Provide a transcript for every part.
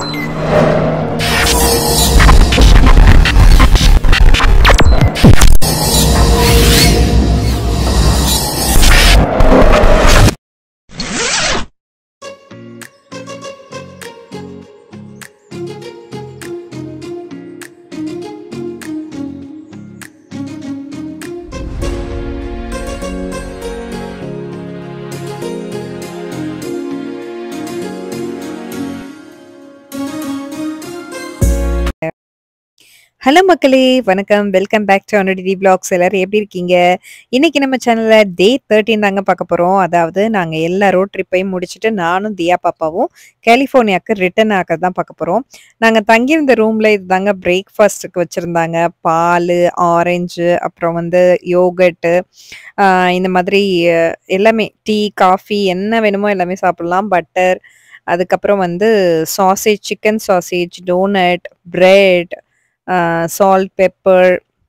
Hello மக்களே! வணக்கம். Welcome back to Anuditi vlogs. எல்லாரும் எப்படி இருக்கீங்க? இன்னைக்கு நம்ம சேனல்ல டே 13 தாங்க பார்க்க போறோம். அதாவது நாங்க எல்லா ரோட் ட்ரிப்பையும் முடிச்சுட்டு நானும், தியா பாப்பாவும் கலிஃபோர்னியாக்கு ரிட்டர்ன் ஆகறது தான் பார்க்க போறோம். நாங்க தங்கியிருந்த ரூம்ல இதுதாங்க பிரேக்ஃபாஸ்ட்டுக்கு வச்சிருந்தாங்க. பாலு, ஆரஞ்சு, அப்புறம் வந்து யோகர்ட்டு, அ இந்த மாதிரி அஹ், எல்லாமே டீ, காஃபி என்ன வேணுமோ எல்லாமே சாப்பிடலாம். பட்டர், அதுக்கப்புறம் வந்து sausage, chicken sausage, donut, bread, uh salt, pepper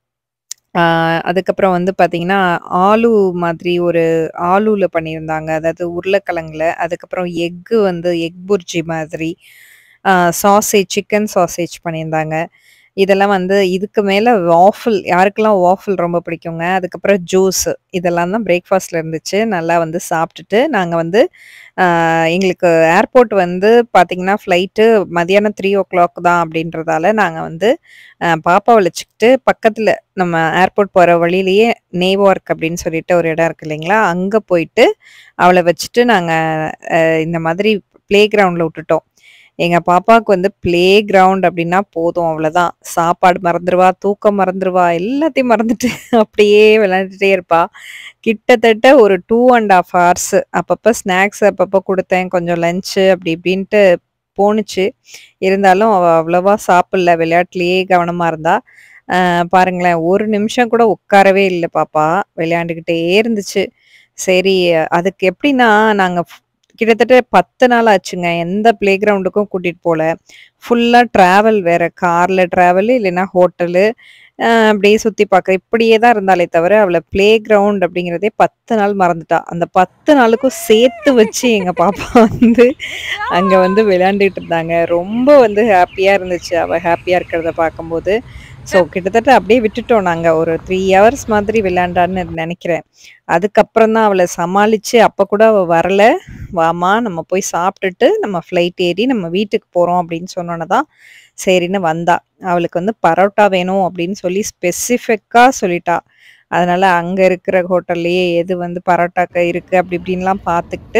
ஆ அதுக்கப்புறம் வந்து பார்த்தீங்கன்னா, ஆலு மாதிரி ஒரு ஆலூல பண்ணியிருந்தாங்க. அதாவது உருளைக்கிழங்குல. அதுக்கப்புறம் எக்கு வந்து எக் புர்ஜி மாதிரி. ஆ சாசேஜ், சிக்கன் சாசேஜ் பண்ணியிருந்தாங்க. இதெல்லாம் வந்து இதுக்கு மேல வாஃபிள் யாருக்கெல்லாம் வாஃபிள் ரொம்ப பிடிக்குங்க. அதுக்கப்புறம் ஜூஸ் இதெல்லாம் தான் பிரேக்ஃபாஸ்ட்ல இருந்துச்சு. நல்லா வந்து சாப்பிட்டுட்டு, நாங்க வந்து ஆ எங்களுக்கு ஏர்போர்ட் வந்து பார்த்தீங்கன்னா, ஃப்ளைட்டு மதியானம் 3:00 தான் அப்படின்றதால, நாங்க வந்து அ பாப்பாவ வச்சுக்கிட்டு பக்கத்துல நம்ம ஏர்போர்ட் போற வழியிலேயே நேவார்க் அப்படின்னு சொல்லிட்டு ஒரு இடம் இருக்கு இல்லைங்களா? அங்க போயிட்டு அவள வச்சுட்டு நாங்க அ இந்த மாதிரி ப்ளே கிரவுண்ட்ல விட்டுட்டோம். எங்க பாப்பாவுக்கு வந்து ப்ளே கிரவுண்ட் அப்படின்னா போதும் அவ்வளோதான். சாப்பாடு மறந்துருவா, தூக்கம் மறந்துருவா, எல்லாத்தையும் மறந்துட்டு அப்படியே விளையாண்டுட்டே இருப்பா. கிட்டத்தட்ட ஒரு 2 1/2 ஹார்ஸ் அப்பப்ப ஸ்நாக்ஸ் அப்பப்போ குடுத்தேன். கொஞ்சம் லஞ்ச் அப்படி இப்படின்ட்டு போணுச்சு. இருந்தாலும் அவ அவ்வளவா சாப்பிடல. விளையாட்டுலயே கவனமா இருந்தா. அ பாருங்களேன், ஒரு நிமிஷம் கூட உட்காரவே இல்ல பாப்பா. விளையாண்டுக்கிட்டே இருந்துச்சு. சரி அதுக்கு எப்படின்னா, நாங்க ஃப் கிட்டத்தட்ட 10 நாள் ஆச்சுங்க. எந்த ப்ளே கிரவுண்டுக்கும் கூட்டிட்டு போல. ஃபுல்லா ட்ராவல் வேற. கார்ல ட்ராவலு, இல்லைன்னா ஹோட்டலு. அ அப்படியே சுத்தி பார்க்க இப்படியே தான் இருந்தாளே தவிர, அவள ப்ளே கிரவுண்ட் அப்படிங்கிறதே 10 நாள் மறந்துட்டா. அந்த 10 நாளுக்கும் சேர்த்து வச்சு எங்க பாப்பா வந்து அங்க வந்து விளையாண்டுட்டு இருந்தாங்க. ரொம்ப வந்து ஹேப்பியா இருந்துச்சு. அவ ஹேப்பியா இருக்கிறத பார்க்கும்போது. ஸோ கிட்டத்தட்ட அப்படியே விட்டுட்டோம் நாங்க. ஒரு 3 ஹவர்ஸ் மாதிரி விளையாண்டான்னு நெனைக்கிறேன். அதுக்கப்புறம் தான் அவள சமாளிச்சு அப்ப கூட அவ வரல. வாம்மா நம்ம போய் சாப்பிட்டுட்டு, நம்ம ஃப்ளைட் ஏறி நம்ம வீட்டுக்கு போறோம் அப்படின்னு சொன்னோன தான், சரின்னு வந்தா. அவளுக்கு வந்து பரோட்டா வேணும் அப்படின்னு சொல்லி ஸ்பெசிஃபிக்கா சொல்லிட்டா. அதனால அங்க இருக்கிற ஹோட்டல்லயே எது வந்து பரோட்டாக்கு இருக்கு அப்படி இப்படின்லாம் பார்த்துக்கிட்டு,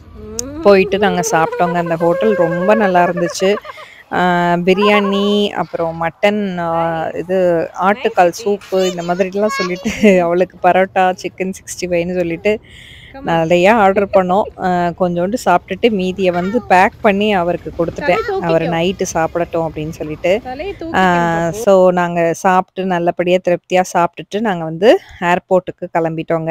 போயிட்டு நாங்க சாப்பிட்டோங்க. அந்த ஹோட்டல் ரொம்ப நல்லா இருந்துச்சு. ஆ பிரியாணி, அப்புறம் மட்டன் அ இது ஆட்டுக்கால் சூப்பு இந்த மாதிரிலாம் சொல்லிட்டு அவளுக்கு பரோட்டா, சிக்கன் 65ன்னு சொல்லிட்டு நெறையா ஆர்டர் பண்ணோம். அ கொஞ்சோண்டு சாப்பிட்டுட்டு மீதிய வந்து பேக் பண்ணி அவருக்கு குடுத்துட்டேன். அவரு நைட்டு சாப்பிடட்டும் அப்படின்னு சொல்லிட்டு. தலைய ஆ தூக்கிக்கணும் பாப்பு. ஸோ நாங்க சாப்பிட்டு நல்லபடியா திருப்தியா சாப்பிட்டுட்டு, நாங்க வந்து ஏர்போர்ட்டுக்கு கிளம்பிட்டோங்க.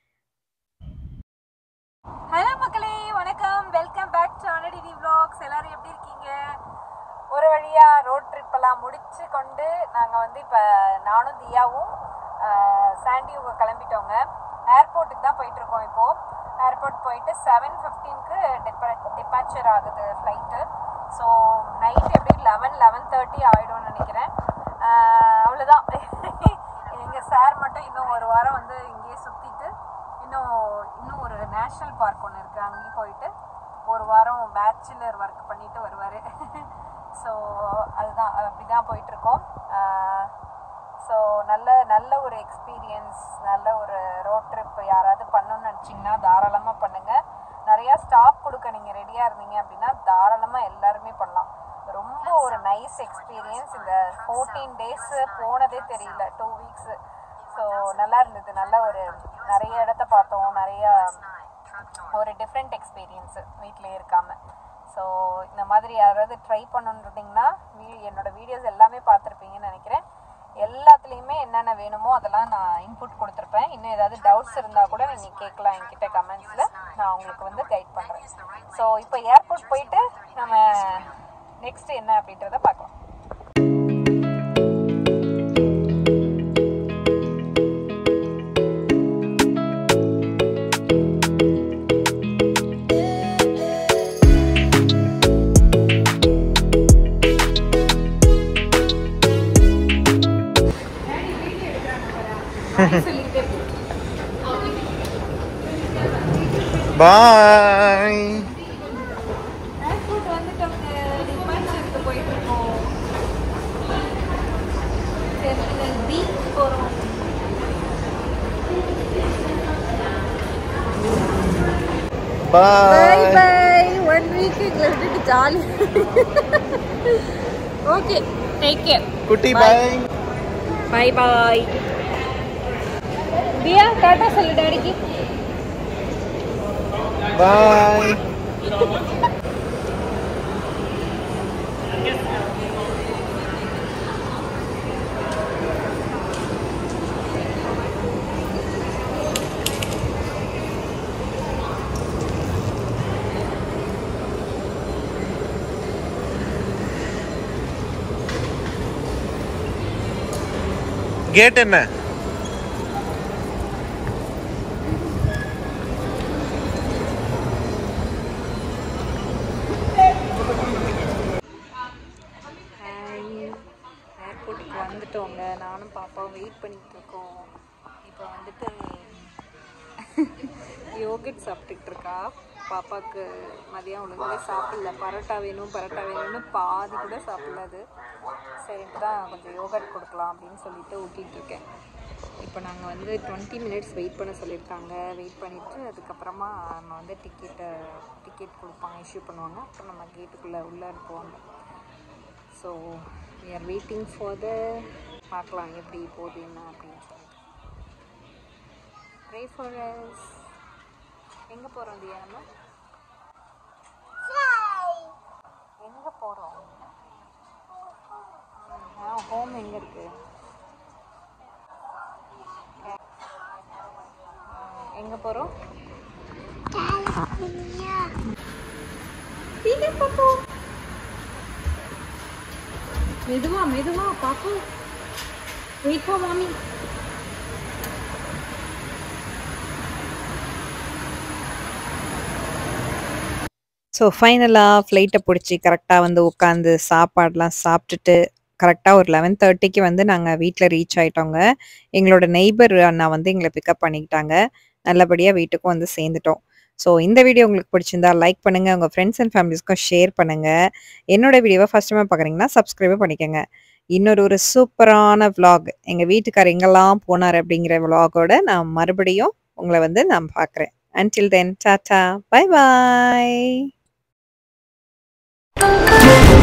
ஹலோ மக்களே வணக்கம் welcome back to Anuditi vlogs எல்லாரும் எப்படி இருக்கீங்க ஒரு வழியா ரோட் ட்ரிப் எல்லாம் முடிச்சு கொண்டு நாங்கள் வந்து இப்போ நானும் தியாவும் சாண்டியூக்கு கிளம்பிட்டோங்க ஏர்போர்ட்டுக்கு தான் போயிட்டு இருக்கோம் இப்போ ஏர்போர்ட் போயிட்டு செவன் ஃபிஃப்டீனுக்கு டிப்ப டிப்பாச்சர் ஆகுது ஃப்ளைட்டு ஸோ நைட் எப்படி லெவன் லெவன் தேர்ட்டி ஆகிடும்னு நினைக்கிறேன் ஆஹ் அவ்வளவுதான் எங்கள் சார் மட்டும் இன்னும் ஒரு வாரம் வந்து இங்கேயே சுற்றிட்டு இன்னும் இன்னும் ஒரு நேஷ்னல் பார்க் ஒன்று இருக்குது அங்கேயும் போயிட்டு ஒரு வாரம் பேச்சுலர் ஒர்க் பண்ணிட்டு வருவார் ஸோ அதுதான் அப்படி தான் போயிட்டுருக்கோம் ஸோ நல்ல நல்ல ஒரு எக்ஸ்பீரியன்ஸ் நல்ல ஒரு ரோட் ட்ரிப் யாராவது பண்ணணும்னு நினச்சிங்கன்னா தாராளமாக பண்ணுங்கள் நிறையா ஸ்டாப் கொடுக்க நீங்கள் ரெடியாக இருந்தீங்க அப்படின்னா தாராளமாக எல்லாருமே பண்ணலாம் ரொம்ப ஒரு நைஸ் எக்ஸ்பீரியன்ஸ் இந்த ஃபோர்டீன் டேஸு போனதே தெரியல டூ வீக்ஸு ஸோ நல்லா இருந்தது நல்ல ஒரு நிறைய இடத்த பார்த்தோம் நிறைய ஒரு டிஃப்ரெண்ட் எக்ஸ்பீரியன்ஸு வீட்டிலே இருக்காமல் ஸோ இந்த மாதிரி யாராவது ட்ரை பண்ணுன்றீங்கன்னா வீ என்னோட வீடியோஸ் எல்லாமே பார்த்துருப்பீங்கன்னு நினைக்கிறேன் எல்லாத்துலேயுமே என்னென்ன வேணுமோ அதெல்லாம் நான் இன்புட் கொடுத்துருப்பேன் இன்னும் ஏதாவது டவுட்ஸ் இருந்தால் கூட நீங்கள் கேட்கலாம் என்கிட்ட கமெண்ட்ஸில் நான் உங்களுக்கு வந்து கைட் பண்ணுறேன் ஸோ இப்போ ஏர்போர்ட் போயிட்டு நம்ம நெக்ஸ்ட் என்ன அப்படின்றத பார்க்கலாம் சொல்லிட்டே இருக்கு. பாய் ஏர்போர்ட் வந்துட்டோங்க டிபார்ச்சருக்கு போயிட்டு இருக்கோம் டெர்மினல் பி போகிறோம் bye bye bye one week எங்களை விட்டுட்டு ஜாலி ஓகே டேக் கேர் குட்டி Bye. Bye bye bye Diya டாட்டா சொல்லு டாடிக்கு பாய் கேட் என்ன ஏர்போர்ட்டுக்கு வந்துட்டோங்க நானும் பாப்பாவும் வெயிட் பண்ணிட்டு இருக்கோம் இப்போ வந்துட்டு யோகட் சாப்பிட்டுட்டு இருக்கா பாப்பாவுக்கு மதியம் ஒழுங்காவே சாப்பிடல பரோட்டா வேணும் பரோட்டா வேணும்னு பாதி கூட சாப்பிடல அது சரின்ட்டு தான் கொஞ்சம் யோகட் கொடுக்கலாம் அப்படின்னு சொல்லிட்டு ஊட்டிகிட்டு இருக்கேன் இப்போ நாங்கள் வந்து டுவெண்ட்டி மினிட்ஸ் வெயிட் பண்ண சொல்லியிருக்காங்க வெயிட் பண்ணிவிட்டு அதுக்கப்புறமா நம்ம வந்து டிக்கெட்டை டிக்கெட் கொடுப்பாங்க இஷ்யூ பண்ணுவாங்க அப்புறம் நம்ம கேட்டுக்குள்ளே உள்ளே அனுப்புவாங்க so we are waiting for the பார்க்கலாம் எப்படி போகுது என்ன அப்படின்னு சொல்லிட்டு ப்ரே ஃபார் us எங்கே போகிறோம் தியா நம்ம எங்கே போகிறோம் ஹோம் எங்கே இருக்கு எங்கே போகிறோம் பாப்போம் மெதுவா மெதுவா பாப்பு வெயிட் ஃபார் மாமி ஸோ ஃபைனலாக ஃப்ளைட்டை பிடிச்சி கரெக்டாக வந்து உட்காந்து சாப்பாடெலாம் சாப்பிட்டுட்டு கரெக்டாக ஒரு லெவன் தேர்ட்டிக்கு வந்து நாங்கள் வீட்டில் ரீச் ஆயிட்டோங்க எங்களோட நெய்பர் அண்ணா வந்து எங்களை பிக்கப் பண்ணிக்கிட்டாங்க நல்லபடியாக வீட்டுக்கும் வந்து சேர்ந்துட்டோம் ஸோ இந்த வீடியோ உங்களுக்கு பிடிச்சிருந்தா லைக் பண்ணுங்கள் உங்கள் ஃப்ரெண்ட்ஸ் அண்ட் ஃபேமிலிஸ்க்கும் ஷேர் பண்ணுங்கள் என்னோட வீடியோவை ஃபஸ்ட் டைம் பார்க்குறீங்கன்னா சப்ஸ்கிரைப் பண்ணிக்கோங்க இன்னொரு ஒரு சூப்பரான vlog எங்கள் வீட்டுக்கார் எங்கெல்லாம் போனார் அப்படிங்கிற vlogஓட நான் மறுபடியும் உங்களை வந்து நான் பார்க்குறேன் until தென் டாட்டா பை பாய்